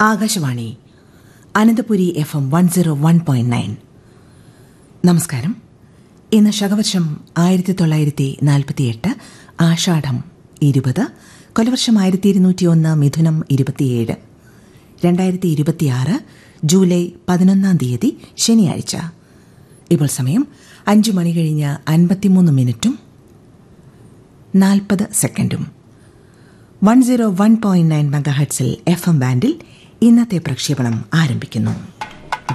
Akashvani Ananthapuri F M one zero one point nine നമസ്കാരം ഇന്ന് ശകവർഷം ആയിരത്തി തൊള്ളായിരത്തി നാൽപ്പത്തിയെട്ട് ആഷാഢം ഇരുപത് കൊലവർഷം ആയിരത്തി ഇരുന്നൂറ്റി ഒന്ന് മിഥുനം ഇരുപത്തിയേഴ് രണ്ടായിരത്തി ഇരുപത്തിയാറ് ജൂലൈ പതിനൊന്നാം തീയതി ശനിയാഴ്ച ഇപ്പോൾ സമയം അഞ്ചു മണി കഴിഞ്ഞ് അൻപത്തിമൂന്ന് മിനിറ്റും നാൽപ്പത് സെക്കൻഡും one zero one point nine മെഗാഹെഡ്സിൽ എഫ് എം ബാൻഡിൽ ഇന്നത്തെ പ്രക്ഷേപണം ആരംഭിക്കുന്നു